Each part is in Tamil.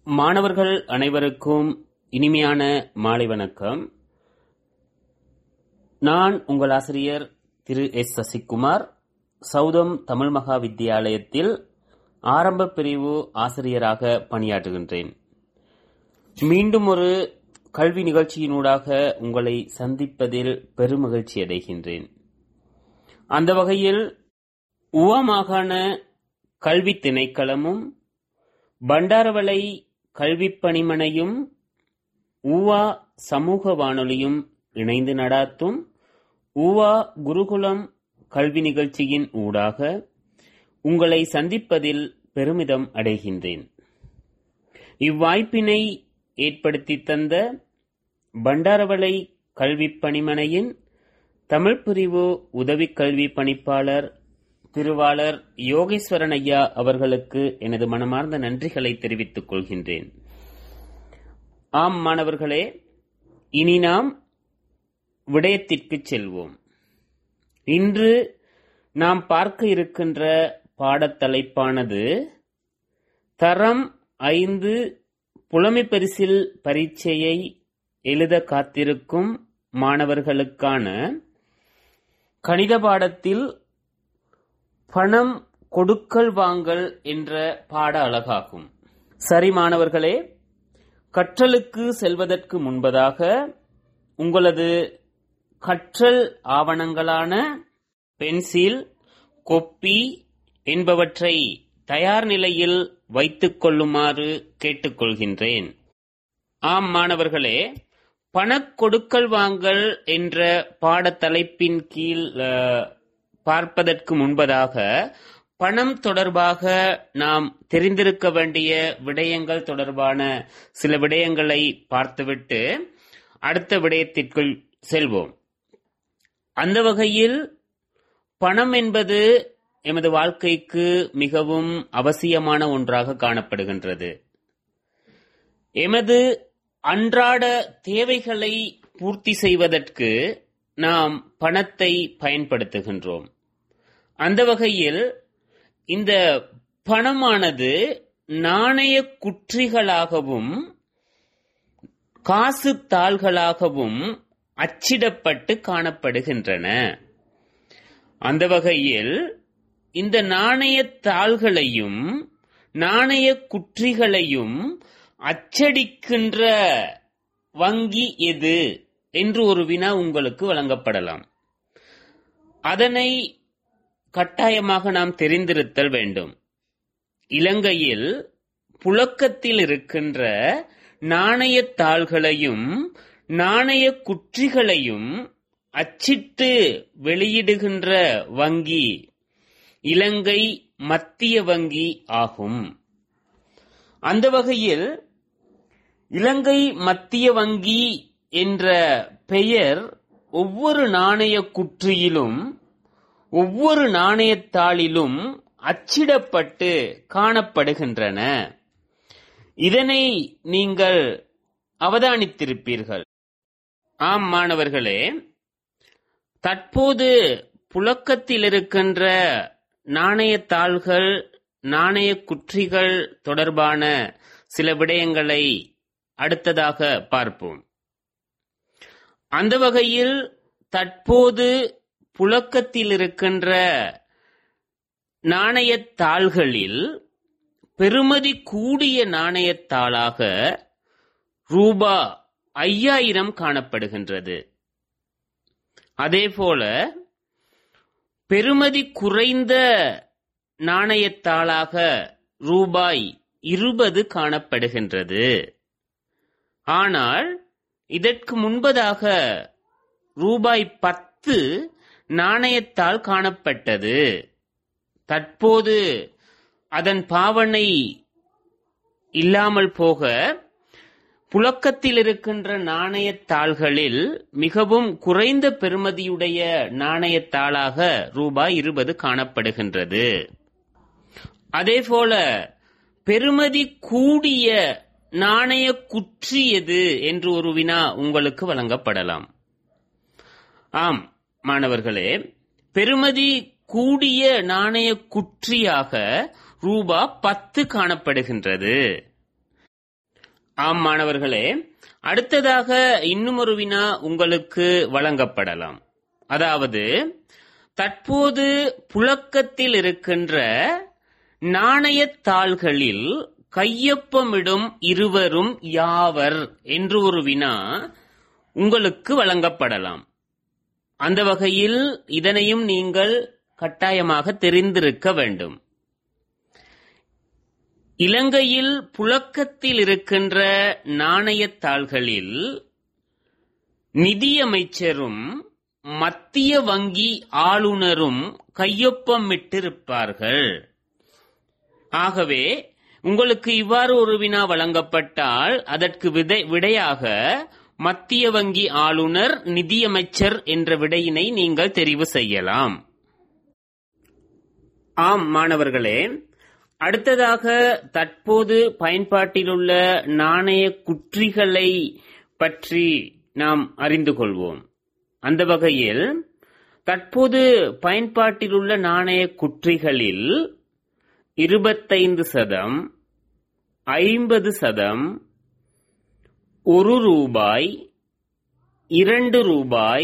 மாணவர்கள் அனைவருக்கும் இனிமையான மாலை வணக்கம் நான் உங்கள் ஆசிரியர் திரு எஸ் சசிகுமார் சௌதம் தமிழ் மகா வித்தியாலயத்தில் ஆரம்ப பிரிவு ஆசிரியராக பணியாற்றுகின்றேன் மீண்டும் ஒரு கல்வி நிகழ்ச்சியினூடாக உங்களை சந்திப்பதில் பெருமகிழ்ச்சி அடைகின்றேன் அந்த வகையில் உவ மாகாண கல்வி திணைக்களமும் பண்டாரவளை கல்விப் பணிமனையும் ஊவா சமூக வானொலியும் இணைந்து நடாத்தும் ஊவா குருகுலம் கல்வி நிகழ்ச்சியின் ஊடாக உங்களை சந்திப்பதில் பெருமிதம் அடைகின்றேன் இவ்வாய்ப்பினை ஏற்படுத்தி தந்த பண்டாரவளை கல்விப் பணிமனையின் தமிழ் பிரிவு உதவி கல்வி பணிப்பாளர் திருவாளர் யோகேஸ்வரன் ஐயா அவர்களுக்கு எனது மனமார்ந்த நன்றிகளை தெரிவித்துக் கொள்கின்றேன் ஆம் மாணவர்களே இனி நாம் விடயத்திற்கு செல்வோம் இன்று நாம் பார்க்க இருக்கின்ற பாடத்தலைப்பானது தரம் ஐந்து புலமை பரிசில் பரீட்சையை எழுத காத்திருக்கும் மாணவர்களுக்கான கணித பாடத்தில் பணம் கொடுக்கல் வாங்கல் என்ற பாட அழகாகும் சரி மாணவர்களே கற்றலுக்கு செல்வதற்கு முன்பதாக உங்களது கற்றல் ஆவணங்களான பென்சில் கொப்பி என்பவற்றை தயார் நிலையில் வைத்துக் கொள்ளுமாறு கேட்டுக்கொள்கின்றேன் ஆம் மாணவர்களே பணக்கொடுக்கல் வாங்கல் என்ற பாடத்தலைப்பின் கீழ் அஹ், பார்ப்பதற்கு முன்பதாக பணம் தொடர்பாக நாம் தெரிந்திருக்க வேண்டிய விடயங்கள் தொடர்பான சில விடயங்களை பார்த்துவிட்டு அடுத்த விடயத்திற்குள் செல்வோம் அந்த வகையில் பணம் என்பது எமது வாழ்க்கைக்கு மிகவும் அவசியமான ஒன்றாக காணப்படுகின்றது எமது அன்றாட தேவைகளை பூர்த்தி செய்வதற்கு நாம் பணத்தை பயன்படுத்துகின்றோம் அந்த வகையில் இந்த பணமானது நாணய குற்றிகளாகவும் காசு தாள்களாகவும் அச்சிடப்பட்டு காணப்படுகின்றன அந்த வகையில் இந்த நாணய தாள்களையும் நாணய குற்றிகளையும் அச்சடிக்கின்ற வங்கி எது என்று ஒரு வினா உங்களுக்கு வழங்கப்படலாம் அதனை கட்டாயமாக நாம் தெரிந்திருத்தல் வேண்டும் இலங்கையில் புழக்கத்தில் இருக்கின்ற நாணயத் தாள்களையும் நாணய குற்றிகளையும் அச்சிட்டு வெளியிடுகின்ற வங்கி இலங்கை மத்திய வங்கி ஆகும் அந்த வகையில் இலங்கை மத்திய வங்கி என்ற பெயர் ஒவ்வொரு நாணய குற்றியிலும் ஒவ்வொரு நாணயத்தாளிலும் அச்சிடப்பட்டு காணப்படுகின்றன இதனை நீங்கள் அவதானித்திருப்பீர்கள் ஆம் மாணவர்களே தற்போது புழக்கத்தில் இருக்கின்ற நாணயத்தாள்கள் நாணய குற்றிகள் தொடர்பான சில விடயங்களை அடுத்ததாக பார்ப்போம் அந்த வகையில் தற்போது புழக்கத்தில் இருக்கின்ற நாணயத்தாள்களில் பெறுமதி கூடிய நாணயத்தாளாக ரூபா ஐயாயிரம் காணப்படுகின்றது அதேபோல பெறுமதி குறைந்த நாணயத்தாளாக ரூபாய் இருபது காணப்படுகின்றது ஆனால் இதற்கு முன்பதாக ரூபாய் பத்து நாணயத்தால் காணப்பட்டது தற்போது அதன் பாவனை இல்லாமல் போக புழக்கத்தில் இருக்கின்ற நாணயத்தாள்களில் மிகவும் குறைந்த பெறுமதியுடைய நாணயத்தாளாக ரூபாய் இருபது காணப்படுகின்றது அதேபோல பெறுமதி கூடிய நாணய குற்றி எது என்று ஒரு வினா உங்களுக்கு வழங்கப்படலாம் ஆம் மாணவர்களே பெறுமதி கூடிய நாணய குற்றியாக ரூபா பத்து காணப்படுகின்றது ஆம் மாணவர்களே அடுத்ததாக இன்னும் ஒரு வினா உங்களுக்கு வழங்கப்படலாம் அதாவது தற்போது புழக்கத்தில் இருக்கின்ற நாணயத்தாள்களில் கையொப்பமிடும் இருவரும் யாவர் என்று ஒரு வினா உங்களுக்கு வழங்கப்படலாம் அந்த வகையில் இதனையும் நீங்கள் கட்டாயமாக தெரிந்திருக்க வேண்டும் இலங்கையில் புழக்கத்தில் இருக்கின்ற நாணயத்தாள்களில் நிதியமைச்சரும் மத்திய வங்கி ஆளுநரும் கையொப்பமிட்டிருப்பார்கள் ஆகவே உங்களுக்கு இவ்வாறு ஒரு வினா வழங்கப்பட்டால் அதற்கு விடை விடையாக மத்திய வங்கி ஆளுநர் நிதியமைச்சர் என்ற விடையினை நீங்கள் தெரிவு செய்யலாம் ஆம் மாணவர்களே அடுத்ததாக தற்போது பயன்பாட்டிலுள்ள நாணய குற்றிகளை பற்றி நாம் அறிந்து கொள்வோம் அந்த வகையில் தற்போது பயன்பாட்டிலுள்ள நாணய குற்றிகளில் இருபத்தைந்து சதம் ஐம்பது சதம் ஒரு ரூபாய் இரண்டு ரூபாய்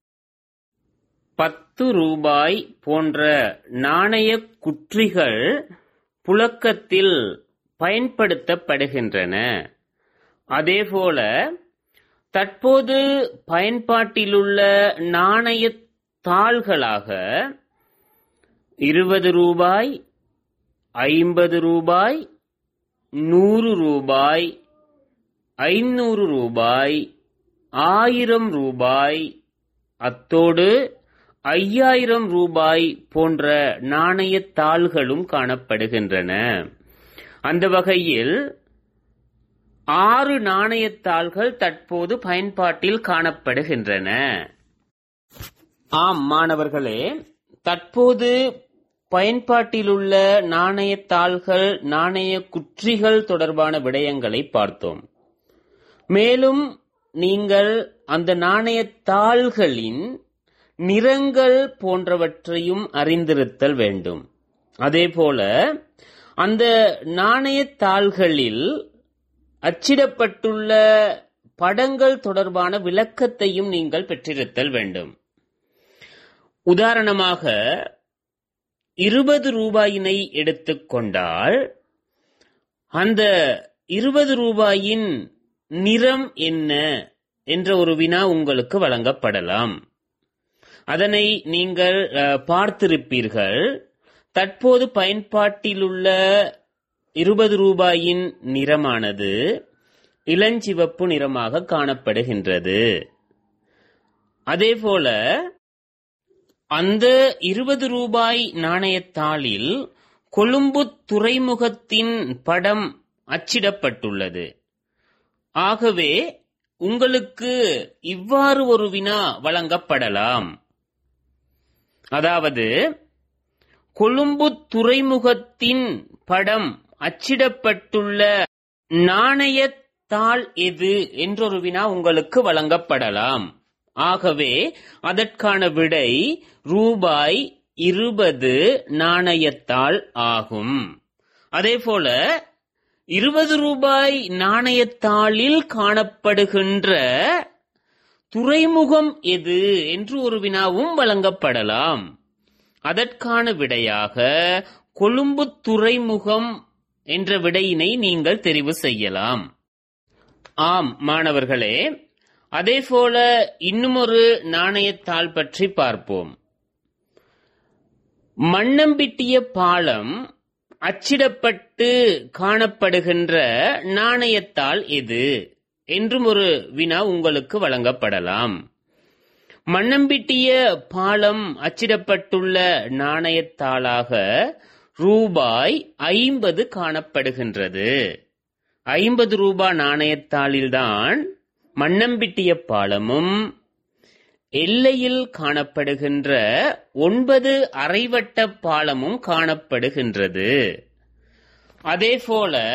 பத்து ரூபாய் போன்ற நாணய குற்றிகள் புழக்கத்தில் பயன்படுத்தப்படுகின்றன அதேபோல தற்போது பயன்பாட்டிலுள்ள நாணய தாள்களாக இருபது ரூபாய் ஐம்பது ரூபாய் நூறு ரூபாய் ஐநூறு ரூபாய் ஆயிரம் ரூபாய் அத்தோடு ஐயாயிரம் ரூபாய் போன்ற நாணயத் தாள்களும் காணப்படுகின்றன அந்த வகையில் ஆறு நாணயத்தாள்கள் தற்போது பயன்பாட்டில் காணப்படுகின்றன ஆம் மாணவர்களே தற்போது பயன்பாட்டிலுள்ள நாணயத்தாள்கள் நாணய குற்றிகள் தொடர்பான விடயங்களை பார்த்தோம் மேலும் நீங்கள் அந்த நாணயத்தாள்களின் நிறங்கள் போன்றவற்றையும் அறிந்திருத்தல் வேண்டும் அதேபோல அந்த நாணயத்தாள்களில் அச்சிடப்பட்டுள்ள படங்கள் தொடர்பான விளக்கத்தையும் நீங்கள் பெற்றிருத்தல் வேண்டும் உதாரணமாக இருபது ரூபாயினை எடுத்துக்கொண்டால் அந்த இருபது ரூபாயின் நிறம் என்ன என்ற ஒரு வினா உங்களுக்கு வழங்கப்படலாம் அதனை நீங்கள் அஹ், பார்த்திருப்பீர்கள் தற்போது பயன்பாட்டிலுள்ள இருபது ரூபாயின் நிறமானது இளஞ்சிவப்பு நிறமாக காணப்படுகின்றது அதேபோல அந்த இருபது ரூபாய் நாணயத்தாளில் கொழும்பு துறைமுகத்தின் படம் அச்சிடப்பட்டுள்ளது ஆகவே உங்களுக்கு இவ்வாறு ஒரு வினா வழங்கப்படலாம் அதாவது கொழும்பு துறைமுகத்தின் படம் அச்சிடப்பட்டுள்ள நாணயத்தாள் எது என்றொரு வினா உங்களுக்கு வழங்கப்படலாம் ஆகவே அதற்கான விடை ரூபாய் இருபது நாணயத்தாள் ஆகும் அதேபோல இருபது ரூபாய் நாணயத்தாளில் காணப்படுகின்ற துறைமுகம் எது என்று ஒரு வினாவும் வழங்கப்படலாம் அதற்கான விடையாக கொழும்பு துறைமுகம் என்ற விடையினை நீங்கள் தெரிவு செய்யலாம் ஆம் மாணவர்களே அதேபோல இன்னுமொரு நாணயத்தாள் பற்றி பார்ப்போம் மண்ணம்பிட்டிய பாலம் அச்சிடப்பட்டு காணப்படுகின்ற நாணயத்தாள் எது என்றும் ஒரு வினா உங்களுக்கு வழங்கப்படலாம் மண்ணம்பிட்டிய பாலம் அச்சிடப்பட்டுள்ள நாணயத்தாளாக ரூபாய் ஐம்பது காணப்படுகின்றது ஐம்பது ரூபாய் நாணயத்தாளில்தான் மண்ணம்பிட்டிய பாலமும் எல்லையில் காணப்படுகின்ற ஒன்பது அரைவட்ட பாலமும் காணப்படுகின்றது அதேபோல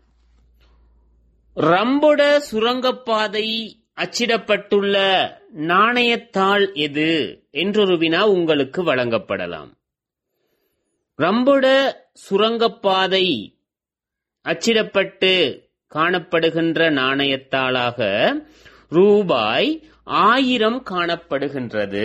ரம்பொட சுரங்கப்பாதை அச்சிடப்பட்டுள்ள நாணயத்தாள் எது என்றொரு வினா உங்களுக்கு வழங்கப்படலாம் ரம்பொட சுரங்கப்பாதை அச்சிடப்பட்டு காணப்படுகின்ற நாணயத்தாளாக ரூபாய் ஆயிரம் காணப்படுகின்றது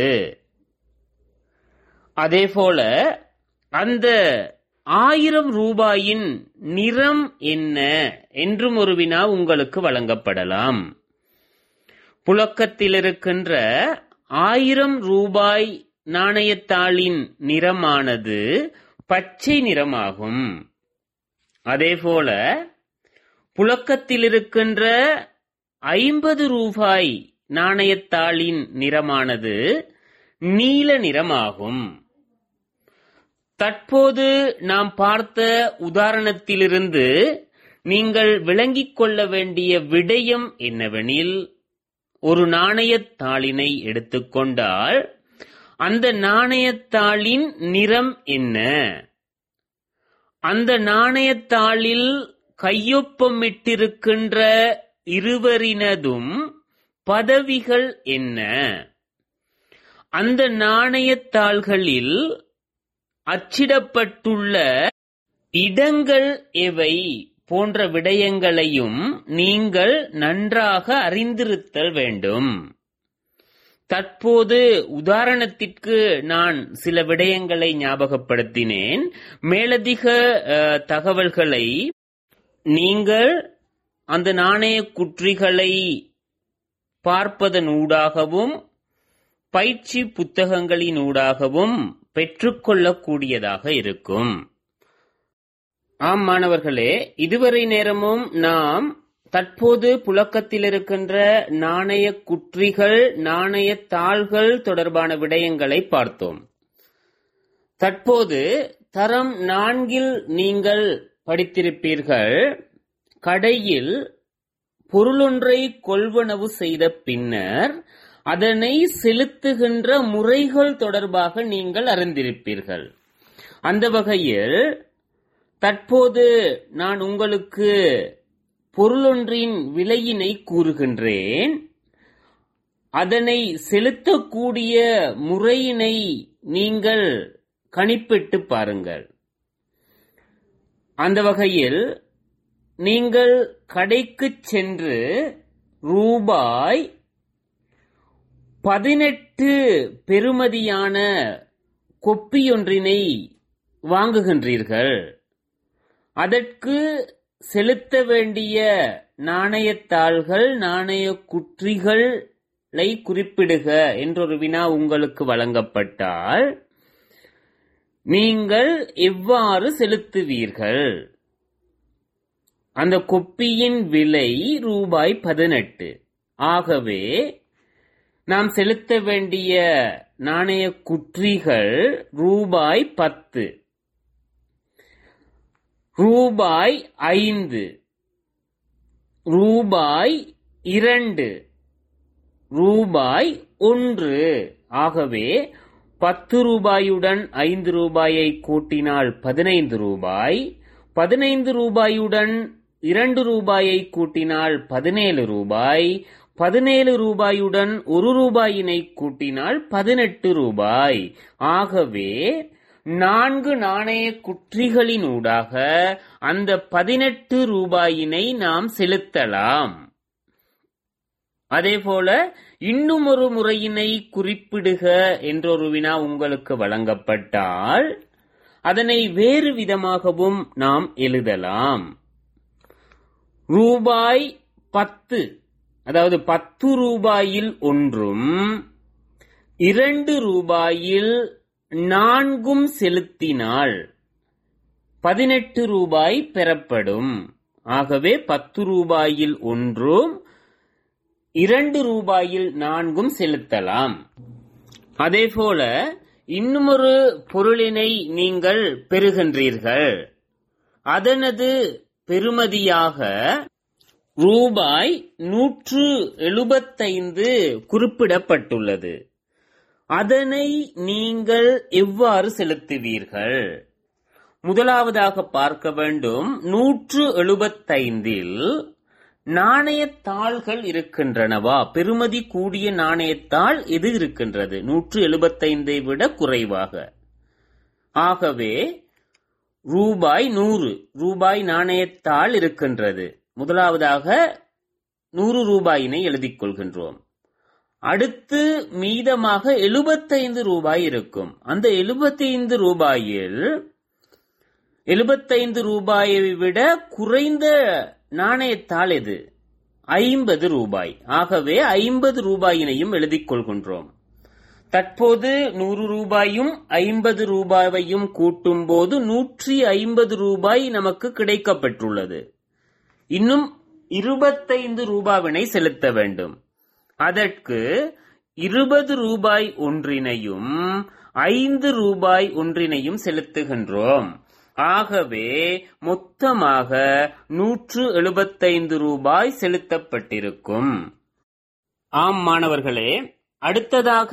அதேபோல அந்த ஆயிரம் ரூபாயின் நிறம் என்ன என்றும் ஒரு வினா உங்களுக்கு வழங்கப்படலாம் புழக்கத்தில் இருக்கின்ற ஆயிரம் ரூபாய் நாணயத்தாளின் நிறமானது பச்சை நிறமாகும் அதேபோல புழக்கத்தில் இருக்கின்ற ஐம்பது ரூபாய் நாணயத்தாளின் நிறமானது நீல நிறமாகும் தற்போது நாம் பார்த்த உதாரணத்திலிருந்து நீங்கள் விளங்கிக் கொள்ள வேண்டிய விடயம் என்னவெனில் ஒரு நாணயத்தாளினை எடுத்துக்கொண்டால் அந்த நாணயத்தாளின் நிறம் என்ன அந்த நாணயத்தாளில் கையொப்பமிட்டிருக்கின்ற இருவரினதும் பதவிகள் என்ன அந்த நாணயத்தாள்களில் அச்சிடப்பட்டுள்ள இடங்கள் எவை போன்ற விடயங்களையும் நீங்கள் நன்றாக அறிந்திருத்தல் வேண்டும் தற்போது உதாரணத்திற்கு நான் சில விடயங்களை ஞாபகப்படுத்தினேன் மேலதிக அஹ், தகவல்களை நீங்கள் அந்த நாணய குற்றிகளை பார்ப்பதன் ஊடாகவும் பயிற்சி புத்தகங்களின் ஊடாகவும் பெற்றுக்கொள்ளக்கூடியதாக இருக்கும் ஆம் மாணவர்களே இதுவரை நேரமும் நாம் தற்போது புழக்கத்தில் இருக்கின்ற நாணய குற்றிகள் நாணய தாள்கள் தொடர்பான விடயங்களை பார்த்தோம் தற்போது தரம் நான்கில் நீங்கள் படித்திருப்பீர்கள் கடையில் பொருளொன்றை கொள்வனவு செய்த பின்னர் அதனை செலுத்துகின்ற முறைகள் தொடர்பாக நீங்கள் அறிந்திருப்பீர்கள் அந்த வகையில் தற்போது நான் உங்களுக்கு பொருளொன்றின் விலையினை கூறுகின்றேன் அதனை செலுத்தக்கூடிய முறையினை நீங்கள் கணிப்பிட்டு பாருங்கள் அந்த வகையில் நீங்கள் கடைக்குச் சென்று ரூபாய் பதினெட்டு பெறுமதியான கொப்பியொன்றினை வாங்குகின்றீர்கள் அதற்கு செலுத்த வேண்டிய நாணயத்தாள்கள் நாணய குற்றிகளை குறிப்பிடுக என்றொரு வினா உங்களுக்கு வழங்கப்பட்டால் நீங்கள் எவ்வாறு செலுத்துவீர்கள் அந்த கொப்பியின் விலை ரூபாய் பதினெட்டு ஆகவே நாம் செலுத்த வேண்டிய நாணய குற்றிகள் ரூபாய் பத்து ரூபாய் ஐந்து ரூபாய் இரண்டு ரூபாய் ஒன்று ஆகவே பத்து ரூபாயுடன் ஐந்து ரூபாயை கூட்டினால் பதினைந்து ரூபாய் பதினைந்து ரூபாயுடன் இரண்டு ரூபாயை கூட்டினால் பதினேழு ரூபாய் பதினேழு ரூபாயுடன் ஒரு ரூபாயினை கூட்டினால் பதினெட்டு ரூபாய் ஆகவே நான்கு நாணய குற்றிகளினூடாக அந்த பதினெட்டு ரூபாயினை நாம் செலுத்தலாம் அதேபோல இன்னும் ஒரு முறையினை குறிப்பிடுக என்றொரு வினா உங்களுக்கு வழங்கப்பட்டால் அதனை வேறு விதமாகவும் நாம் எழுதலாம் ரூபாய் பத்து அதாவது பத்து ரூபாயில் ஒன்றும் இரண்டு ரூபாயில் நான்கும் செலுத்தினால் பதினெட்டு ரூபாய் பெறப்படும் ஆகவே பத்து ரூபாயில் ஒன்றும் இரண்டு ரூபாயில் நான்கும் செலுத்தலாம் அதேபோல இன்னுமொரு பொருளினை நீங்கள் பெறுகின்றீர்கள் அதனது பெறுமதியாக ரூபாய் நூற்று எழுபத்தைந்து குறிப்பிடப்பட்டுள்ளது அதனை நீங்கள் எவ்வாறு செலுத்துவீர்கள் முதலாவதாக பார்க்க வேண்டும் நூற்று எழுபத்தைந்தில் நாணயத்தாள்கள் இருக்கின்றனவா பெறுமதி கூடிய நாணயத்தாள் எது இருக்கின்றது நூற்று எழுபத்தைந்தை விட குறைவாக ஆகவே ரூபாய் நூறு ரூபாய் நாணயத்தாள் இருக்கின்றது முதலாவதாக நூறு ரூபாயினை எழுதிக் கொள்கின்றோம் அடுத்து மீதமாக எழுபத்தைந்து ரூபாய் இருக்கும் அந்த எழுபத்தைந்து ரூபாயில் எழுபத்தைந்து ரூபாயை விட குறைந்த நாணயத்தாள் எது ஐம்பது ரூபாய் ஆகவே ஐம்பது ரூபாயினையும் எழுதிக் கொள்கின்றோம் தற்போது நூறு ரூபாயும் ஐம்பது ரூபாயையும் கூட்டும் போது நூற்றி ஐம்பது ரூபாய் நமக்கு கிடைக்கப்பெற்றுள்ளது இன்னும் இருபத்தைந்து ரூபாவினை செலுத்த வேண்டும் அதற்கு இருபது ரூபாய் ஒன்றினையும் ஐந்து ரூபாய் ஒன்றினையும் செலுத்துகின்றோம் ஆகவே மொத்தமாக நூற்று எழுபத்தைந்து ரூபாய் செலுத்தப்பட்டிருக்கும் ஆம் மாணவர்களே அடுத்ததாக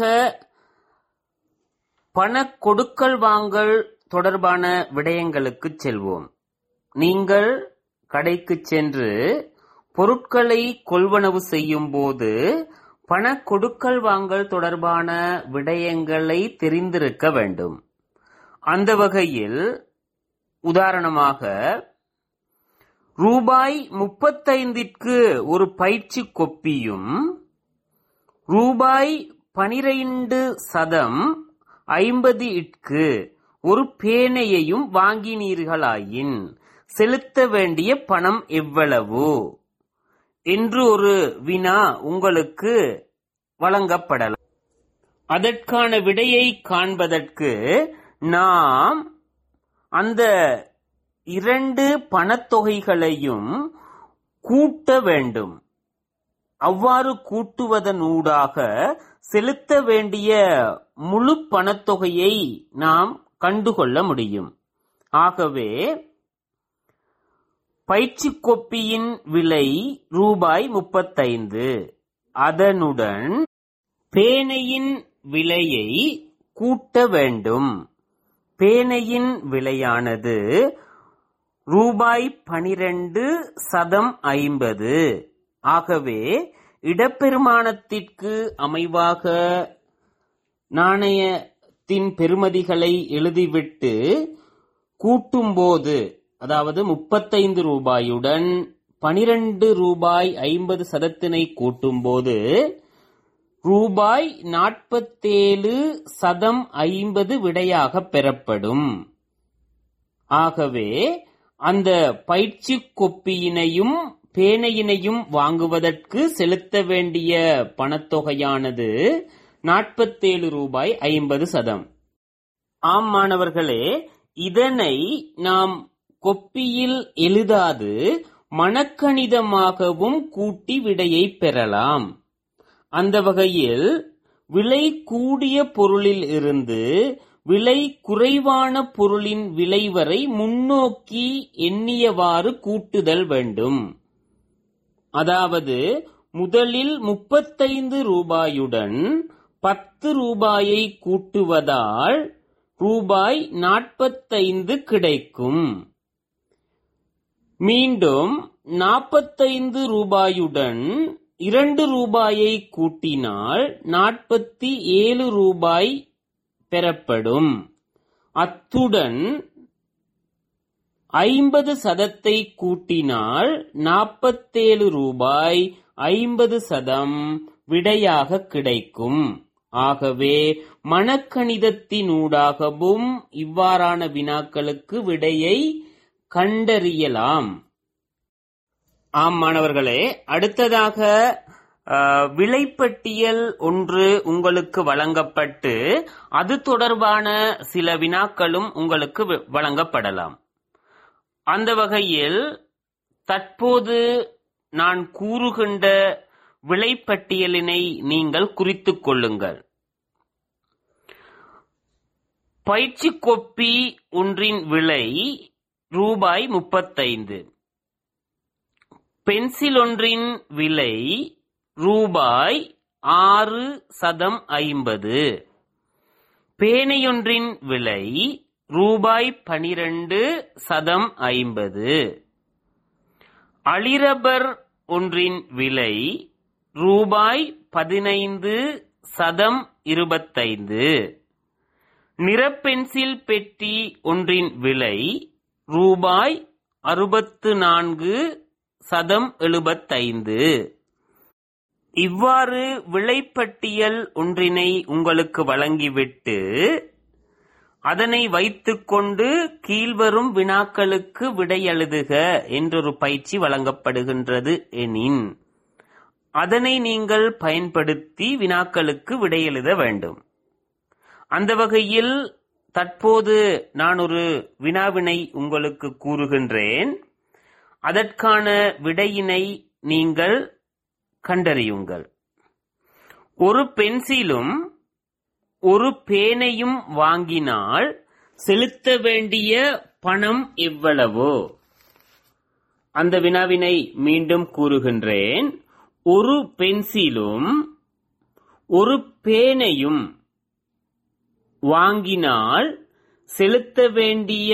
பண கொடுக்கல் வாங்கல் தொடர்பான விடயங்களுக்கு செல்வோம் நீங்கள் கடைக்கு சென்று பொருட்களை கொள்வனவு செய்யும் போது பண கொடுக்கல் வாங்கல் தொடர்பான விடயங்களை தெரிந்திருக்க வேண்டும் அந்த வகையில் உதாரணமாக ரூபாய் முப்பத்தைந்திற்கு ஒரு பயிற்சி கொப்பியும் ரூபாய் பனிரெண்டு சதம் ஐம்பது இட்கு ஒரு பேனையையும் வாங்கினீர்களாயின் செலுத்த வேண்டிய பணம் எவ்வளவு என்று ஒரு வினா உங்களுக்கு வழங்கப்படலாம் அதற்கான விடையை காண்பதற்கு நாம் அந்த இரண்டு பணத்தொகைகளையும் கூட்ட வேண்டும் அவ்வாறு கூட்டுவதனூடாக செலுத்த வேண்டிய முழு பணத்தொகையை நாம் கண்டுகொள்ள முடியும் ஆகவே பயிற்சி கொப்பியின் விலை ரூபாய் முப்பத்தைந்து அதனுடன் பேனையின் விலையை கூட்ட வேண்டும் பேனையின் விலையானது ரூபாய் பனிரெண்டு சதம் ஐம்பது ஆகவே இடப்பெருமானத்திற்கு அமைவாக நாணயத்தின் பெறுமதிகளை எழுதிவிட்டு கூட்டும்போது அதாவது முப்பத்தைந்து ரூபாயுடன் பனிரெண்டு ரூபாய் ஐம்பது சதத்தினை கூட்டும்போது ரூபாய் நாற்பத்தேழு சதம் ஐம்பது விடையாக பெறப்படும் ஆகவே அந்த பயிற்சி கொப்பியினையும் பேனையினையும் வாங்குவதற்கு செலுத்த வேண்டிய பணத்தொகையானது நாற்பத்தேழு ரூபாய் ஐம்பது சதம் ஆம் மாணவர்களே இதனை நாம் கொப்பியில் எழுதாது மணக்கணிதமாகவும் கூட்டி விடையை பெறலாம் அந்த வகையில் விலை கூடிய பொருளில் இருந்து விலை குறைவான பொருளின் விலை வரை முன்னோக்கி எண்ணியவாறு கூட்டுதல் வேண்டும் அதாவது முதலில் முப்பத்தைந்து ரூபாயுடன் பத்து ரூபாயை கூட்டுவதால் ரூபாய் நாற்பத்தைந்து கிடைக்கும் மீண்டும் நாற்பத்தைந்து ரூபாயுடன் இரண்டு ரூபாயை கூட்டினால் நாற்பத்தி ஏழு ரூபாய் பெறப்படும் அத்துடன் ஐம்பது சதத்தை கூட்டினால் நாற்பத்தேழு ரூபாய் ஐம்பது சதம் விடையாக கிடைக்கும் ஆகவே மணக்கணிதத்தினூடாகவும் இவ்வாறான வினாக்களுக்கு விடையை கண்டறியலாம் ஆம் மாணவர்களே அடுத்ததாக அஹ், விலைப்பட்டியல் ஒன்று உங்களுக்கு வழங்கப்பட்டு அது தொடர்பான சில வினாக்களும் உங்களுக்கு வ- வழங்கப்படலாம் அந்த வகையில் தற்போது நான் கூறுகின்ற விலைப்பட்டியலினை நீங்கள் குறித்துக் கொள்ளுங்கள் பயிற்சி கொப்பி ஒன்றின் விலை ரூபாய் முப்பத்தைந்து பென்சில் ஒன்றின் விலை ரூபாய் ஆறு சதம் ஐம்பது பேனையொன்றின் விலை ரூபாய் பனிரெண்டு சதம் ஐம்பது அளிரபர் ஒன்றின் விலை ரூபாய் பதினைந்து சதம் இருபத்தைந்து நிறப்பென்சில் பெட்டி ஒன்றின் விலை ரூபாய் அறுபத்து நான்கு சதம் எழுபத்தைந்து இவ்வாறு விளைப்பட்டியல் ஒன்றினை உங்களுக்கு வழங்கிவிட்டு அதனை வைத்துக்கொண்டு கீழ்வரும் வினாக்களுக்கு விடையெழுதுக என்றொரு பயிற்சி வழங்கப்படுகின்றது எனின் அதனை நீங்கள் பயன்படுத்தி வினாக்களுக்கு விடையெழுத வேண்டும் அந்த வகையில் தற்போது நான் ஒரு வினாவினை உங்களுக்கு கூறுகின்றேன் அதற்கான விடையினை நீங்கள் கண்டறியுங்கள் ஒரு பென்சிலும் ஒரு பேனையும் வாங்கினால் செலுத்த வேண்டிய பணம் எவ்வளவு அந்த வினாவினை மீண்டும் கூறுகின்றேன் ஒரு பென்சிலும் ஒரு பேனையும் வாங்கினால் செலுத்த வேண்டிய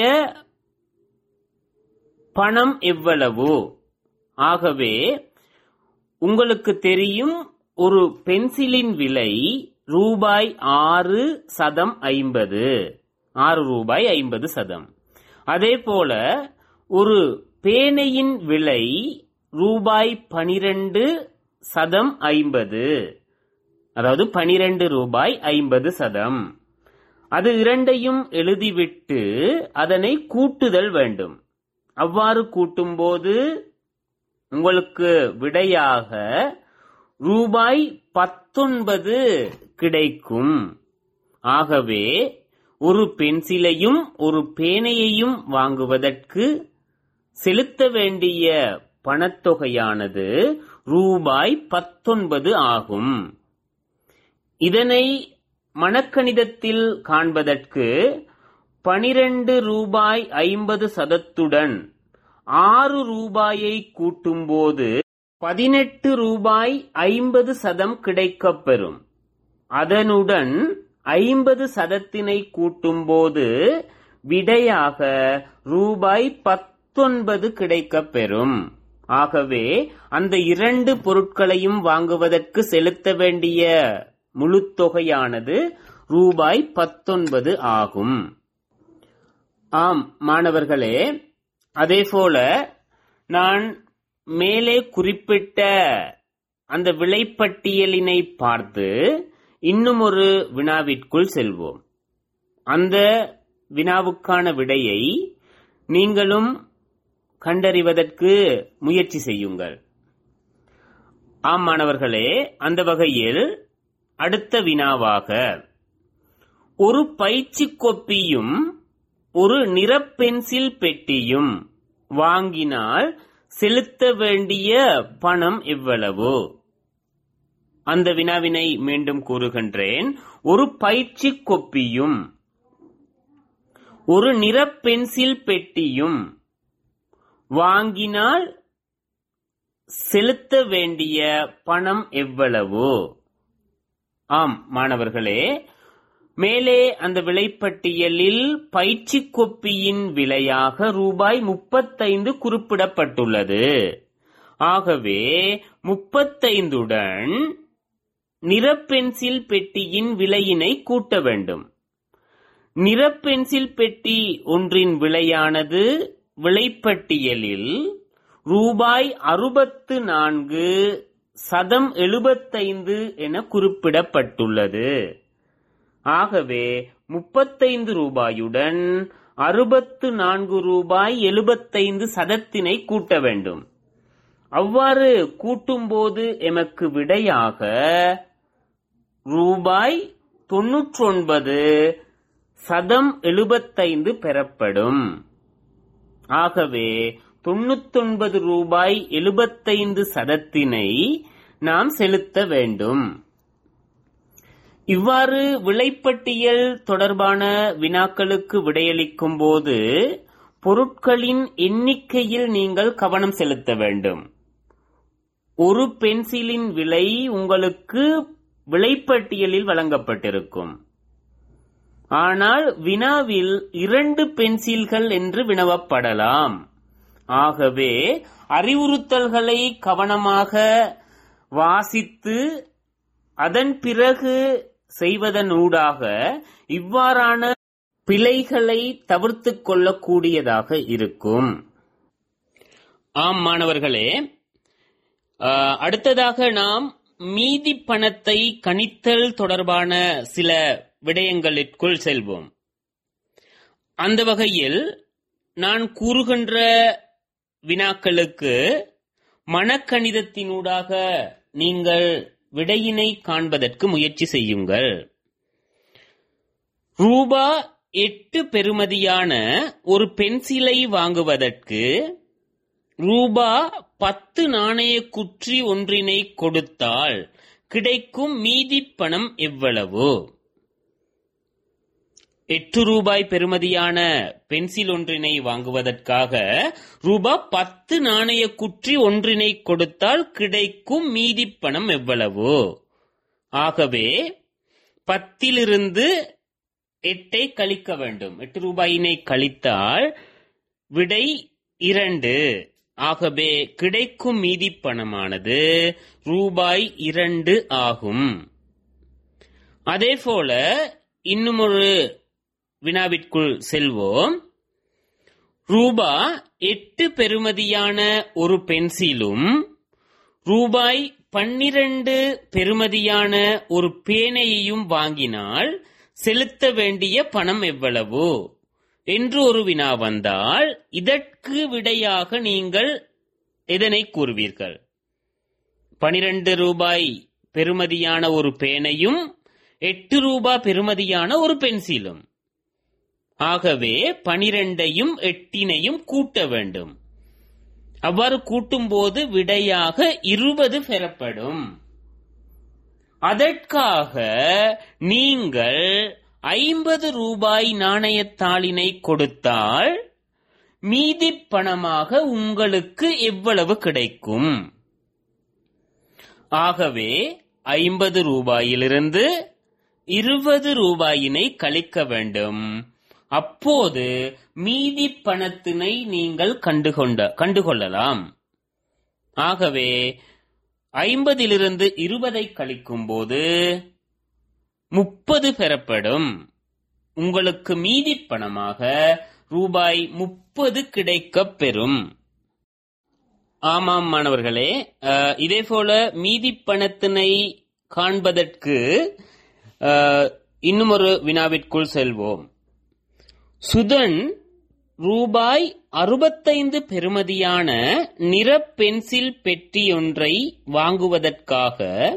பணம் எவ்வளவு ஆகவே உங்களுக்கு தெரியும் ஒரு பென்சிலின் விலை ரூபாய் ஆறு சதம் ஐம்பது ஆறு ரூபாய் ஐம்பது சதம் அதே போல ஒரு பேனையின் விலை ரூபாய் பனிரெண்டு சதம் ஐம்பது அதாவது பனிரெண்டு ரூபாய் ஐம்பது சதம் அது இரண்டையும் எழுதிவிட்டு அதனை கூட்டுதல் வேண்டும் அவ்வாறு கூட்டும்போது உங்களுக்கு விடையாக ரூபாய் பத்தொன்பது கிடைக்கும் ஆகவே ஒரு பென்சிலையும் ஒரு பேனையையும் வாங்குவதற்கு செலுத்த வேண்டிய பணத்தொகையானது ரூபாய் பத்தொன்பது ஆகும் இதனை மணக்கணிதத்தில் காண்பதற்கு பனிரெண்டு ரூபாய் ஐம்பது சதத்துடன் ஆறு ரூபாயை கூட்டும்போது பதினெட்டு ரூபாய் ஐம்பது சதம் கிடைக்கப்பெறும் அதனுடன் ஐம்பது சதத்தினை கூட்டும்போது விடையாக ரூபாய் பத்தொன்பது கிடைக்கப்பெறும் ஆகவே அந்த இரண்டு பொருட்களையும் வாங்குவதற்கு செலுத்த வேண்டிய முழு தொகையானது ரூபாய் பத்தொன்பது ஆகும் ஆம் மாணவர்களே அதேபோல நான் மேலே குறிப்பிட்ட அந்த விலைப்பட்டியலினை பார்த்து இன்னும் ஒரு வினாவிற்குள் செல்வோம் அந்த வினாவுக்கான விடையை நீங்களும் கண்டறிவதற்கு முயற்சி செய்யுங்கள் ஆம் மாணவர்களே அந்த வகையில் அடுத்த வினாவாக ஒரு பயிற்சி கொப்பியும் ஒரு நிறப்பென்சில் பெட்டியும் வாங்கினால் செலுத்த வேண்டிய பணம் எவ்வளவு அந்த வினாவினை மீண்டும் கூறுகின்றேன் ஒரு பயிற்சி கொப்பியும் ஒரு நிறப்பென்சில் பெட்டியும் வாங்கினால் செலுத்த வேண்டிய பணம் எவ்வளவு ஆம் மாணவர்களே மேலே அந்த விலைப்பட்டியலில் பயிற்சி கொப்பியின் விலையாக ரூபாய் முப்பத்தைந்து குறிப்பிடப்பட்டுள்ளது ஆகவே முப்பத்தைந்துடன் நிறப்பென்சில் பெட்டியின் விலையினை கூட்ட வேண்டும் நிறப்பென்சில் பெட்டி ஒன்றின் விலையானது விலைப்பட்டியலில் ரூபாய் அறுபத்து நான்கு சதம் எழுபத்தைந்து என குறிப்பிடப்பட்டுள்ளது ஆகவே முப்பத்தைந்து ரூபாயுடன் அறுபத்து நான்கு ரூபாய் எழுபத்தைந்து சதத்தினை கூட்ட வேண்டும் அவ்வாறு கூட்டும்போது எமக்கு விடையாக ரூபாய் தொன்னூற்றொன்பது சதம் எழுபத்தைந்து பெறப்படும் ஆகவே தொண்ணூத்தொன்பது ரூபாய் எழுபத்தைந்து சதத்தினை நாம் செலுத்த வேண்டும் இவ்வாறு விலைப்பட்டியல் தொடர்பான வினாக்களுக்கு விடையளிக்கும் போது பொருட்களின் எண்ணிக்கையில் நீங்கள் கவனம் செலுத்த வேண்டும் ஒரு பென்சிலின் விலை உங்களுக்கு விலைப்பட்டியலில் வழங்கப்பட்டிருக்கும் ஆனால் வினாவில் இரண்டு பென்சில்கள் என்று வினவப்படலாம் ஆகவே அறிவுறுத்தல்களை கவனமாக வாசித்து அதன் பிறகு செய்வதனூடாக இவ்வாறான பிழைகளை தவிர்த்து கொள்ளக்கூடியதாக இருக்கும் ஆம் மாணவர்களே ஆஹ், அடுத்ததாக நாம் மீதி பணத்தை கணித்தல் தொடர்பான சில விடயங்களுக்குள் செல்வோம் அந்த வகையில் நான் கூறுகின்ற வினாக்களுக்கு மனக்கணிதத்தினூடாக நீங்கள் விடையினை காண்பதற்கு முயற்சி செய்யுங்கள் ரூபா எட்டு பெறுமதியான ஒரு பென்சிலை வாங்குவதற்கு ரூபா பத்து நாணய குற்றி ஒன்றினை கொடுத்தால் கிடைக்கும் மீதி பணம் எவ்வளவு எட்டு ரூபாய் பெறுமதியான பென்சில் ஒன்றினை வாங்குவதற்காக ரூபா பத்து நாணய குற்றி ஒன்றினை கொடுத்தால் கிடைக்கும் மீதி பணம் எவ்வளவு ஆகவே பத்திலிருந்து எட்டை கழிக்க வேண்டும் எட்டு ரூபாயினை கழித்தால் விடை இரண்டு ஆகவே கிடைக்கும் மீதி பணமானது ரூபாய் இரண்டு ஆகும் அதேபோல இன்னும் ஒரு வினாவிற்குள் செல்வோம் ரூபா எட்டு பெறுமதியான ஒரு பென்சிலும் ரூபாய் பன்னிரண்டு பெறுமதியான ஒரு பேனையையும் வாங்கினால் செலுத்த வேண்டிய பணம் எவ்வளவு என்று ஒரு வினா வந்தால் இதற்கு விடையாக நீங்கள் எதனை கூறுவீர்கள் பனிரெண்டு ரூபாய் பெறுமதியான ஒரு பேனையும் எட்டு ரூபாய் பெறுமதியான ஒரு பென்சிலும் ஆகவே பனிரெண்டையும் எட்டினையும் கூட்ட வேண்டும் அவ்வாறு கூட்டும்போது விடையாக இருபது பெறப்படும் அதற்காக நீங்கள் ஐம்பது ரூபாய் நாணயத்தாளினை கொடுத்தால் மீதி பணமாக உங்களுக்கு எவ்வளவு கிடைக்கும் ஆகவே ஐம்பது ரூபாயிலிருந்து இருபது ரூபாயினை கழிக்க வேண்டும் அப்போது மீதி பணத்தினை நீங்கள் கண்டுகொண்ட கண்டுகொள்ளலாம் ஆகவே ஐம்பதிலிருந்து இருபதை கழிக்கும் போது முப்பது பெறப்படும் உங்களுக்கு மீதி பணமாக ரூபாய் முப்பது கிடைக்கப் பெறும் ஆமாம் மாணவர்களே அஹ், இதே போல மீதி பணத்தினை காண்பதற்கு அஹ், இன்னும் ஒரு வினாவிற்குள் செல்வோம் சுதன் ரூபாய் அறுபத்தைந்து பெறுமதியான நிற பென்சில் பெட்டியொன்றை வாங்குவதற்காக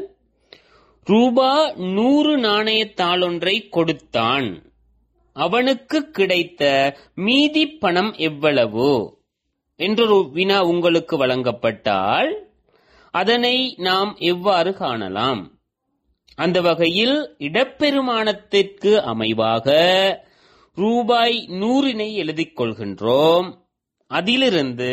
ரூபா நூறு நாணயத்தாளொன்றை கொடுத்தான் அவனுக்கு கிடைத்த மீதி பணம் எவ்வளவு என்றொரு வினா உங்களுக்கு வழங்கப்பட்டால் அதனை நாம் எவ்வாறு காணலாம் அந்த வகையில் இடப்பெருமானத்திற்கு அமைவாக ரூபாய் நூறினை எழுதிக் கொள்கின்றோம் அதிலிருந்து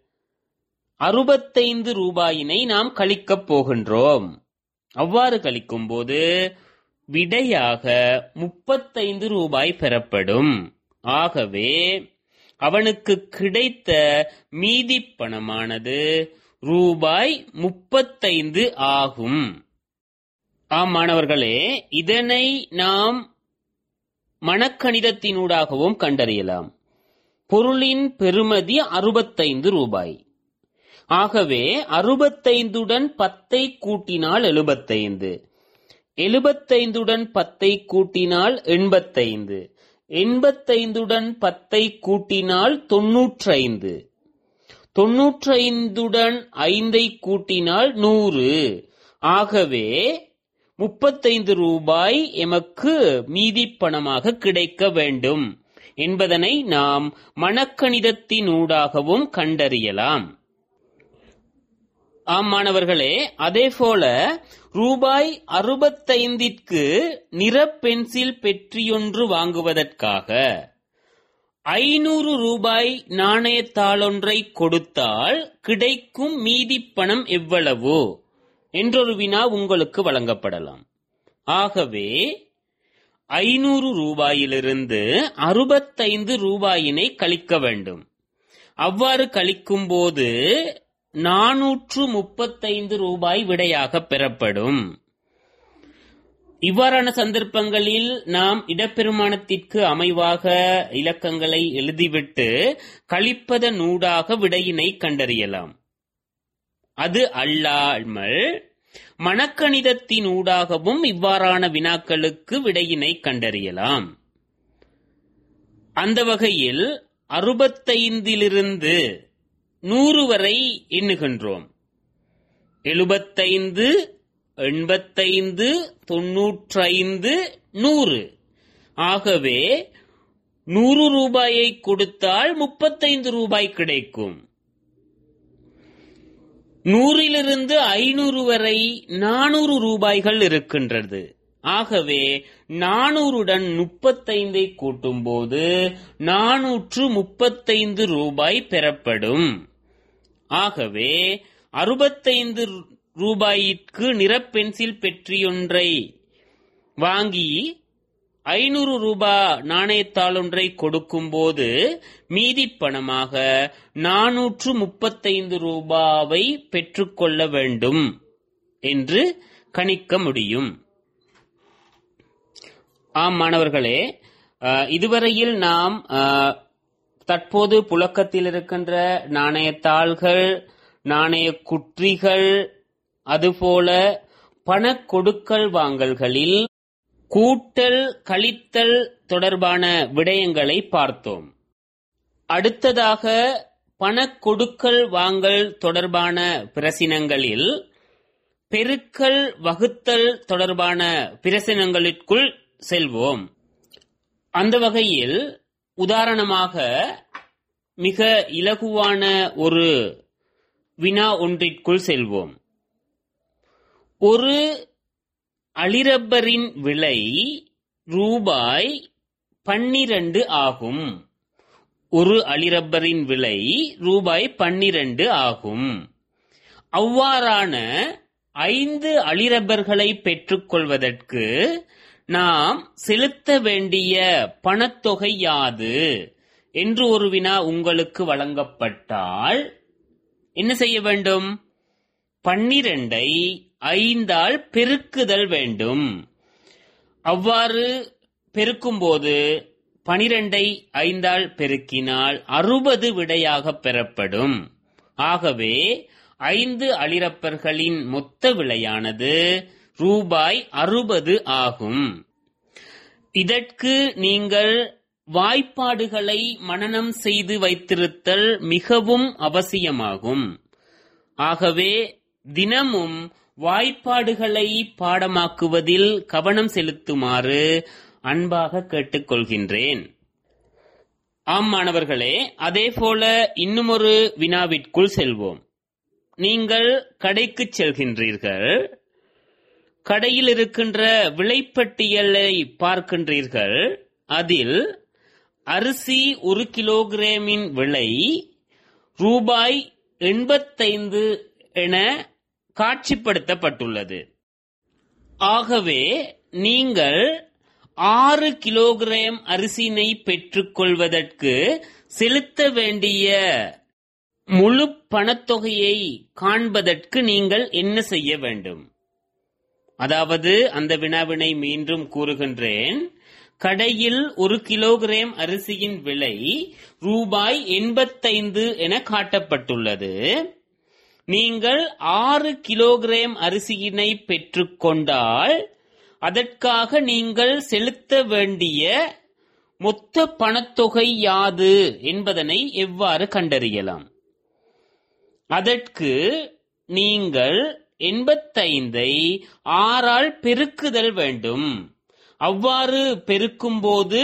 அறுபத்தைந்து ரூபாயினை நாம் கழிக்கப் போகின்றோம் அவ்வாறு கழிக்கும்போது விடையாக முப்பத்தைந்து ரூபாய் பெறப்படும் ஆகவே அவனுக்கு கிடைத்த மீதி பணமானது ரூபாய் முப்பத்தைந்து ஆகும் ஆம் மாணவர்களே இதனை நாம் மனக்கணிதத்தினூடாகவும் கண்டறியலாம் பொருளின் பெறுமதி அறுபத்தைந்து ரூபாய் ஆகவே அறுபத்தைந்துடன் பத்தை கூட்டினால் எழுபத்தைந்து எழுபத்தைந்துடன் பத்தை கூட்டினால் எண்பத்தைந்து எண்பத்தைந்துடன் பத்தை கூட்டினால் தொன்னூற்றைந்து தொன்னூற்றைந்துடன் ஐந்தை கூட்டினால் நூறு ஆகவே முப்பத்தைந்து ரூபாய் எமக்கு மீதி பணமாக கிடைக்க வேண்டும் என்பதனை நாம் மனக்கணிதத்தினூடாகவும் கண்டறியலாம் ஆம் மாணவர்களே அதேபோல ரூபாய் அறுபத்தைந்திற்கு நிற பென்சில் பெற்றியொன்று வாங்குவதற்காக ஐநூறு ரூபாய் நாணயத்தாளொன்றை கொடுத்தால் கிடைக்கும் மீதி பணம் எவ்வளவு என்றொரு வினா உங்களுக்கு வழங்கப்படலாம் ஆகவே ஐநூறு ரூபாயிலிருந்து அறுபத்தைந்து ரூபாயினை கழிக்க வேண்டும் அவ்வாறு கழிக்கும்போது நாநூற்று முப்பத்தைந்து ரூபாய் விடையாக பெறப்படும் இவ்வாறான சந்தர்ப்பங்களில் நாம் இடப்பெருமானத்திற்கு அமைவாக இலக்கங்களை எழுதிவிட்டு கழிப்பதனூடாக விடையினை கண்டறியலாம் அது அல்லாமல் மணக்கணிதத்தினூடாகவும் இவ்வாறான வினாக்களுக்கு விடையினை கண்டறியலாம் அந்த வகையில் அறுபத்தைந்திலிருந்து நூறு வரை எண்ணுகின்றோம் எழுபத்தைந்து எண்பத்தைந்து தொன்னூற்றைந்து நூறு ஆகவே நூறு ரூபாயை கொடுத்தால் முப்பத்தைந்து ரூபாய் கிடைக்கும் நூறிலிருந்து ஐநூறு வரை நானூறு ரூபாய்கள் இருக்கின்றது ஆகவே நானூறுடன் முப்பத்தைந்தை கூட்டும்போது நானூற்று முப்பத்தைந்து ரூபாய் பெறப்படும் ஆகவே அறுபத்தைந்து ரூபாயிற்கு நிறப்பென்சில் பெற்றியொன்றை வாங்கி ஐநூறு ரூபாய் நாணயத்தாளொன்றை கொடுக்கும்போது மீதி பணமாக நானூற்று முப்பத்தைந்து ரூபாவை பெற்றுக்கொள்ள வேண்டும் என்று கணிக்க முடியும் ஆம் மாணவர்களே அஹ், இதுவரையில் நாம் அஹ், தற்போது புழக்கத்தில் இருக்கின்ற நாணயத்தாள்கள் நாணய குற்றிகள் அதுபோல பண கொடுக்கல் வாங்கல்களில் கூட்டல் கழித்தல் தொடர்பான விடயங்களை பார்த்தோம் அடுத்ததாக பண கொடுக்கல் வாங்கல் தொடர்பான பிரசினங்களில் பெருக்கல் வகுத்தல் தொடர்பான பிரசினங்களுக்குள் செல்வோம் அந்த வகையில் உதாரணமாக மிக இலகுவான ஒரு வினா ஒன்றிற்குள் செல்வோம் ஒரு அளிரப்பரின் விலை ரூபாய் பன்னிரண்டு ஆகும் ஒரு அளிரப்பரின் விலை ரூபாய் பன்னிரண்டு ஆகும் அவ்வாறான ஐந்து அளிரப்பர்களை பெற்றுக்கொள்வதற்கு நாம் செலுத்த வேண்டிய பணத்தொகை யாது என்று ஒரு வினா உங்களுக்கு வழங்கப்பட்டால் என்ன செய்ய வேண்டும் பன்னிரண்டை ஐந்தால் பெருக்குதல் வேண்டும் அவ்வாறு பெருக்கும்போது பனிரெண்டை ஐந்தால் பெருக்கினால் அறுபது விடையாக பெறப்படும் ஆகவே ஐந்து அளிரப்பர்களின் மொத்த விலையானது ரூபாய் அறுபது ஆகும் இதற்கு நீங்கள் வாய்ப்பாடுகளை மனனம் செய்து வைத்திருத்தல் மிகவும் அவசியமாகும் ஆகவே தினமும் வாய்ப்பாடுகளை பாடமாக்குவதில் கவனம் செலுத்துமாறு அன்பாக கேட்டுக்கொள்கின்றேன் ஆம் மாணவர்களே அதேபோல இன்னுமொரு வினாவிற்குள் செல்வோம் நீங்கள் கடைக்குச் செல்கின்றீர்கள் கடையில் இருக்கின்ற விலைப்பட்டியலை பார்க்கின்றீர்கள் அதில் அரிசி ஒரு கிலோகிராமின் விலை ரூபாய் எண்பத்தைந்து என காட்சிப்படுத்தப்பட்டுள்ளது ஆகவே நீங்கள் ஆறு கிலோகிராம் அரிசினை பெற்றுக்கொள்வதற்கு செலுத்த வேண்டிய முழு பணத்தொகையை காண்பதற்கு நீங்கள் என்ன செய்ய வேண்டும் அதாவது அந்த வினாவினை மீண்டும் கூறுகின்றேன் கடையில் ஒரு கிலோகிராம் அரிசியின் விலை ரூபாய் எண்பத்தைந்து என காட்டப்பட்டுள்ளது நீங்கள் ஆறு கிலோகிராம் அரிசியினை பெற்றுக்கொண்டால் அதற்காக நீங்கள் செலுத்த வேண்டிய மொத்த பணத்தொகை யாது என்பதனை எவ்வாறு கண்டறியலாம் அதற்கு நீங்கள் எண்பத்தைந்தை ஆறால் பெருக்குதல் வேண்டும் அவ்வாறு பெருக்கும்போது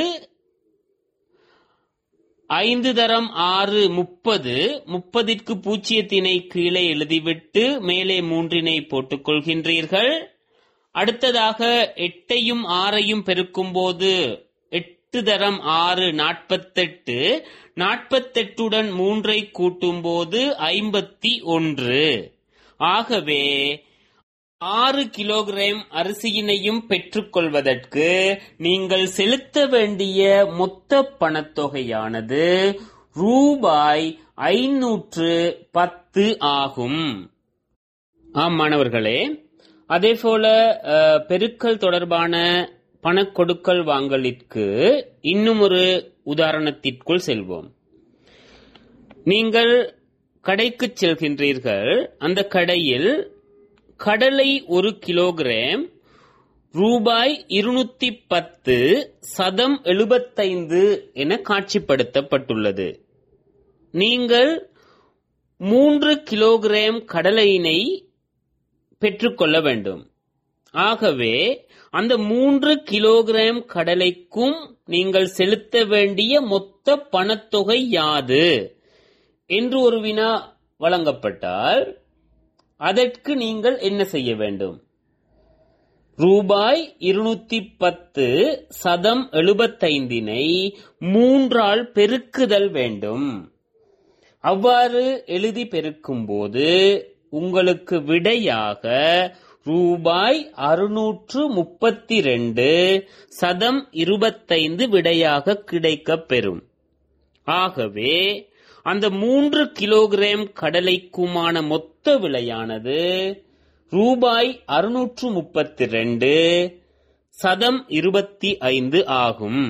ஐந்து தரம் ஆறு முப்பது முப்பதிற்கு பூஜ்ஜியத்தினை கீழே எழுதிவிட்டு மேலே மூன்றினை போட்டுக் கொள்கின்றீர்கள் அடுத்ததாக எட்டையும் ஆறையும் பெருக்கும்போது எட்டு தரம் ஆறு நாற்பத்தெட்டு நாற்பத்தெட்டுடன் மூன்றை கூட்டும்போது ஐம்பத்தி ஒன்று ஆகவே ஆறு கிலோகிராம் அரிசியினையும் பெற்றுக்கொள்வதற்கு நீங்கள் செலுத்த வேண்டிய மொத்த பணத்தொகையானது ரூபாய் ஐநூற்று பத்து ஆகும் ஆம் மாணவர்களே அதேபோல அஹ், பெருக்கல் தொடர்பான பணக்கொடுக்கல் வாங்கலிற்கு இன்னும் ஒரு உதாரணத்திற்குள் செல்வோம் நீங்கள் கடைக்கு செல்கின்றீர்கள் அந்த கடையில் கடலை ஒரு கிலோகிராம் ரூபாய் இருநூத்தி பத்து சதம் எழுபத்தைந்து என காட்சிப்படுத்தப்பட்டுள்ளது நீங்கள் மூன்று கிலோகிராம் கடலையினை பெற்றுக்கொள்ள வேண்டும் ஆகவே அந்த மூன்று கிலோகிராம் கடலைக்கும் நீங்கள் செலுத்த வேண்டிய மொத்த பணத்தொகை யாது என்று ஒரு வினா வழங்கப்பட்டால் அதற்கு நீங்கள் என்ன செய்ய வேண்டும் ரூபாய் இருநூத்தி பத்து சதம் எழுபத்தைந்தினை மூன்றால் பெருக்குதல் வேண்டும் அவ்வாறு எழுதி பெருக்கும்போது உங்களுக்கு விடையாக ரூபாய் அறுநூற்று முப்பத்தி ரெண்டு சதம் இருபத்தைந்து விடையாக கிடைக்கப் பெறும் ஆகவே அந்த மூன்று கிலோகிராம் கடலைக்குமான மொத்த விலையானது ரூபாய் அறுநூற்று முப்பத்தி ரெண்டு சதம் இருபத்தி ஐந்து ஆகும்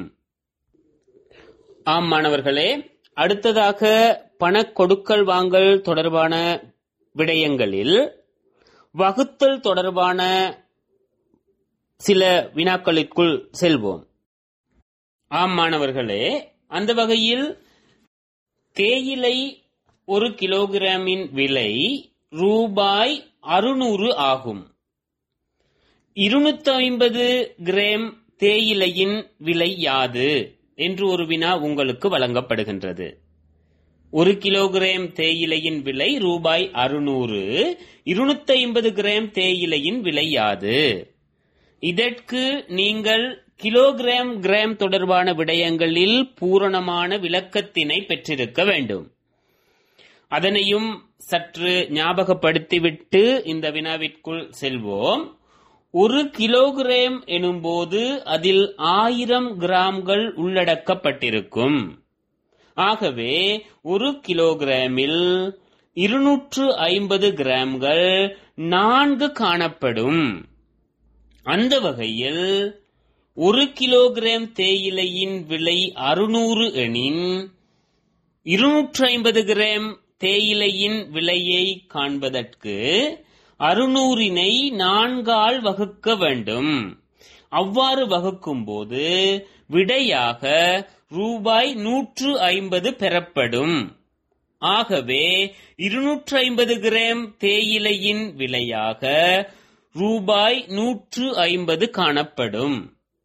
ஆம் மாணவர்களே அடுத்ததாக பண கொடுக்கல் வாங்கல் தொடர்பான விடயங்களில் வகுத்தல் தொடர்பான சில வினாக்களுக்குள் செல்வோம் ஆம் மாணவர்களே அந்த வகையில் தேயிலை ஒரு கிலோகிராமின் விலை ரூபாய் அறுநூறு ஆகும் இருநூத்தி ஐம்பது கிராம் தேயிலையின் விலை யாது என்று ஒரு வினா உங்களுக்கு வழங்கப்படுகின்றது ஒரு கிலோகிராம் தேயிலையின் விலை ரூபாய் அறுநூறு இருநூத்தி ஐம்பது கிராம் தேயிலையின் விலை யாது இதற்கு நீங்கள் கிலோகிராம் கிராம் தொடர்பான விடயங்களில் பூரணமான விளக்கத்தினை பெற்றிருக்க வேண்டும் அதனையும் சற்று ஞாபகப்படுத்திவிட்டு இந்த வினாவிற்குள் செல்வோம் ஒரு கிலோகிராம் எனும்போது அதில் ஆயிரம் கிராம்கள் உள்ளடக்கப்பட்டிருக்கும் ஆகவே ஒரு கிலோகிராமில் இருநூற்று ஐம்பது கிராம்கள் நான்கு காணப்படும் அந்த வகையில் ஒரு கிலோகிராம் தேயிலையின் விலை அறுநூறு எனின் இருநூற்று ஐம்பது கிராம் தேயிலையின் விலையை காண்பதற்கு அறுநூறினை நான்கால் வகுக்க வேண்டும் அவ்வாறு வகுக்கும்போது விடையாக ரூபாய் நூற்று ஐம்பது பெறப்படும் ஆகவே இருநூற்று ஐம்பது கிராம் தேயிலையின் விலையாக ரூபாய் நூற்று ஐம்பது காணப்படும்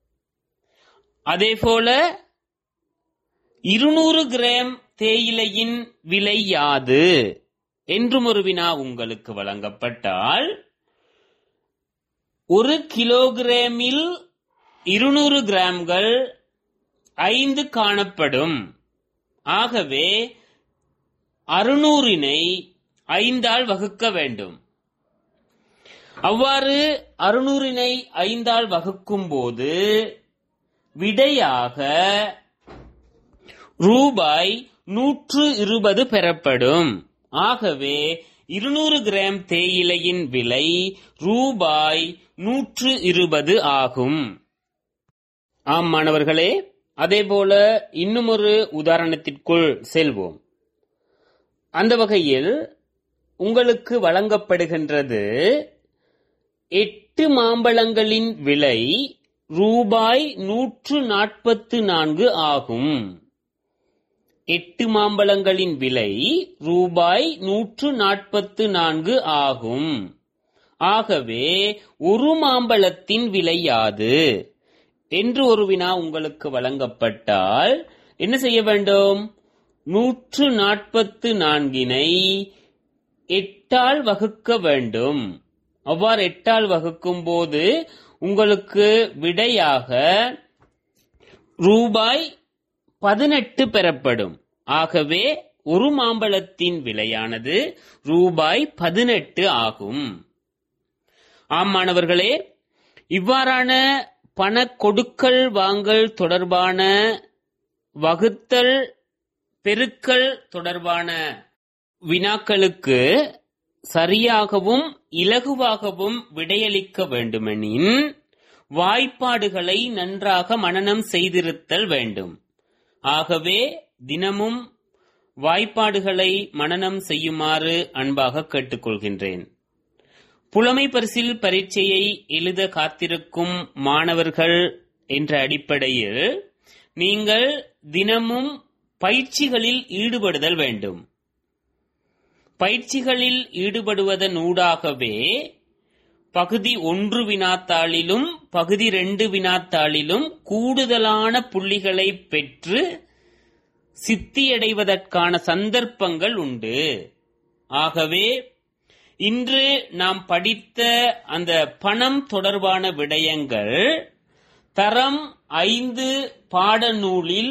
அதேபோல இருநூறு கிராம் தேயிலையின் விலை யாது என்றும் ஒரு வினா உங்களுக்கு வழங்கப்பட்டால் ஒரு கிலோகிராமில் இருநூறு கிராம்கள் ஐந்து காணப்படும் ஆகவே அறுநூறினை ஐந்தால் வகுக்க வேண்டும் அவ்வாறு அறுநூறினை ஐந்தால் வகுக்கும் போது விடையாக ரூபாய் நூற்று இருபது பெறப்படும் ஆகவே இருநூறு கிராம் தேயிலையின் விலை ரூபாய் நூற்று இருபது ஆகும் ஆம் மாணவர்களே அதேபோல இன்னும் ஒரு உதாரணத்திற்குள் செல்வோம் அந்த வகையில் உங்களுக்கு வழங்கப்படுகின்றது எட்டு மாம்பழங்களின் விலை ரூபாய் நூற்று நாற்பத்து நான்கு ஆகும் எட்டு மாம்பழங்களின் விலை ரூபாய் நூற்று நாற்பத்து நான்கு ஆகும் ஆகவே ஒரு மாம்பழத்தின் விலை யாது என்று ஒரு வினா உங்களுக்கு வழங்கப்பட்டால் என்ன செய்ய வேண்டும் நூற்று நாற்பத்து நான்கினை எட்டால் வகுக்க வேண்டும் அவ்வாறு எட்டால் வகுக்கும் போது உங்களுக்கு விடையாக ரூபாய் பதினெட்டு பெறப்படும் ஆகவே ஒரு மாம்பழத்தின் விலையானது ரூபாய் பதினெட்டு ஆகும் ஆம் மாணவர்களே இவ்வாறான பண கொடுக்கல் வாங்கல் தொடர்பான வகுத்தல் பெருக்கல் தொடர்பான வினாக்களுக்கு சரியாகவும் இலகுவாகவும் விடையளிக்க வேண்டுமெனின் வாய்ப்பாடுகளை நன்றாக மனனம் செய்திருத்தல் வேண்டும் ஆகவே தினமும் வாய்ப்பாடுகளை மனனம் செய்யுமாறு அன்பாக கேட்டுக்கொள்கின்றேன் புலமை பரிசில் பரீட்சையை எழுத காத்திருக்கும் மாணவர்கள் என்ற அடிப்படையில் நீங்கள் தினமும் பயிற்சிகளில் ஈடுபடுதல் வேண்டும் பயிற்சிகளில் ஈடுபடுவதன் ஊடாகவே பகுதி ஒன்று வினாத்தாளிலும் பகுதி ரெண்டு வினாத்தாளிலும் கூடுதலான புள்ளிகளை பெற்று சித்தியடைவதற்கான சந்தர்ப்பங்கள் உண்டு ஆகவே இன்று நாம் படித்த அந்த பணம் தொடர்பான விடயங்கள் தரம் ஐந்து பாடநூலில்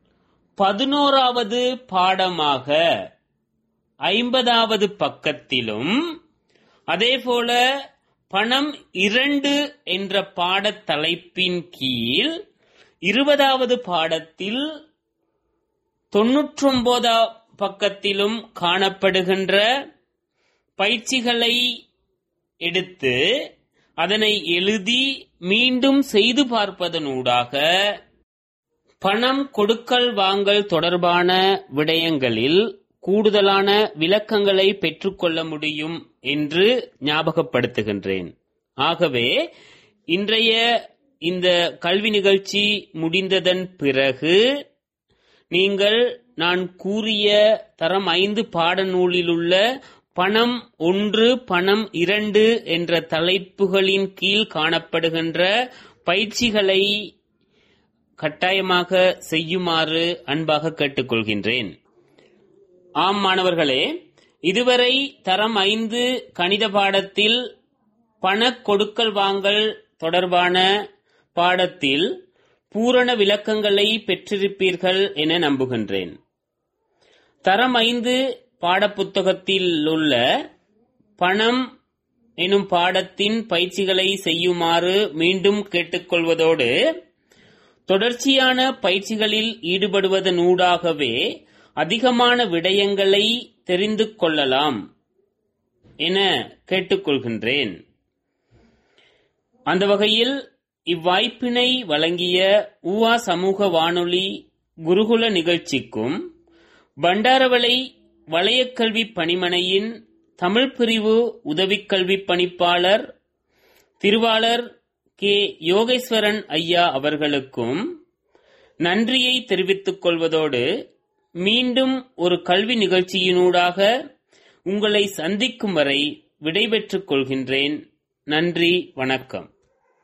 பதினோராவது பாடமாக ஐம்பதாவது பக்கத்திலும் அதேபோல பணம் இரண்டு என்ற பாடத் தலைப்பின் கீழ் இருபதாவது பாடத்தில் தொன்னூற்றொன்பதா பக்கத்திலும் காணப்படுகின்ற பயிற்சிகளை எடுத்து அதனை எழுதி மீண்டும் செய்து பார்ப்பதனூடாக பணம் கொடுக்கல் வாங்கல் தொடர்பான விடயங்களில் கூடுதலான விளக்கங்களை பெற்றுக்கொள்ள முடியும் என்று ஞாபகப்படுத்துகின்றேன் ஆகவே இன்றைய இந்த கல்வி நிகழ்ச்சி முடிந்ததன் பிறகு நீங்கள் நான் கூறிய தரம் ஐந்து பாடநூலிலுள்ள பணம் ஒன்று பணம் இரண்டு என்ற தலைப்புகளின் கீழ் காணப்படுகின்ற பயிற்சிகளை கட்டாயமாக செய்யுமாறு அன்பாக கேட்டுக்கொள்கின்றேன் ஆம் மாணவர்களே இதுவரை தரம் ஐந்து கணித பாடத்தில் பண கொடுக்கல் வாங்கல் தொடர்பான பாடத்தில் பூரண விளக்கங்களை பெற்றிருப்பீர்கள் என நம்புகின்றேன் தரம் ஐந்து பாடப்புத்தகத்தில் உள்ள பணம் எனும் பாடத்தின் பயிற்சிகளை செய்யுமாறு மீண்டும் கேட்டுக்கொள்வதோடு தொடர்ச்சியான பயிற்சிகளில் ஈடுபடுவதனூடாகவே அதிகமான விடயங்களை தெரிந்து கொள்ளலாம் என கேட்டுக்கொள்கின்றேன் அந்த வகையில் இவ்வாய்ப்பினை வழங்கிய ஊவா சமூக வானொலி குருகுல நிகழ்ச்சிக்கும் பண்டாரவளை வலயக்கல்வி பணிமனையின் தமிழ் பிரிவு உதவிக்கல்வி பணிப்பாளர் திருவாளர் கே யோகேஸ்வரன் ஐயா அவர்களுக்கும் நன்றியை தெரிவித்துக் கொள்வதோடு மீண்டும் ஒரு கல்வி நிகழ்ச்சியினூடாக உங்களை சந்திக்கும் வரை விடைபெற்றுக் கொள்கின்றேன் நன்றி வணக்கம்